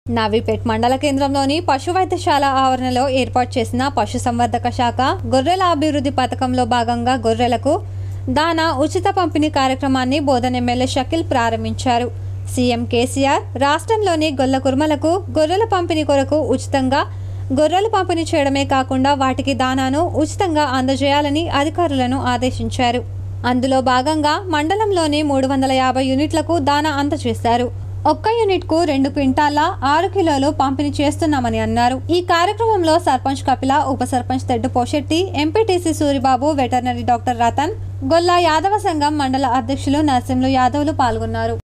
నావిపేట్ మండల కేంద్రంలోని పశు వైద్యశాల ఆవరణలో ఏర్పాటు చేసిన పశుసంవర్ధక శాఖ గొర్రెల అభివృద్ధి పథకంలో భాగంగా గొర్రెలకు దానా ఉచిత పంపిణీ కార్యక్రమాన్ని బోధన ఎమ్మెల్యే షకిల్ ప్రారంభించారు సీఎం కేసీఆర్ రాష్ట్రంలోని గొల్ల కుర్మలకు గొర్రెల పంపిణీ కొరకు ఉచితంగా గొర్రెలు పంపిణీ చేయడమే కాకుండా వాటికి దానాను ఉచితంగా అందజేయాలని అధికారులను ఆదేశించారు అందులో భాగంగా మండలంలోని మూడు వందల యాభై యూనిట్లకు దానా అందజేశారు ఒక్క యూనిట్కు రెండు క్వింటాల ఆరు కిలోలు పంపిణీ చేస్తున్నామని అన్నారు ఈ కార్యక్రమంలో సర్పంచ్ కపిల ఉప sarpanch Teddu Poshetti MPTC Suribabu veterinary doctor Ratan Golla Yadava సంఘం మండల అధ్యక్షులు నరసింహులు యాదవ్లు పాల్గొన్నారు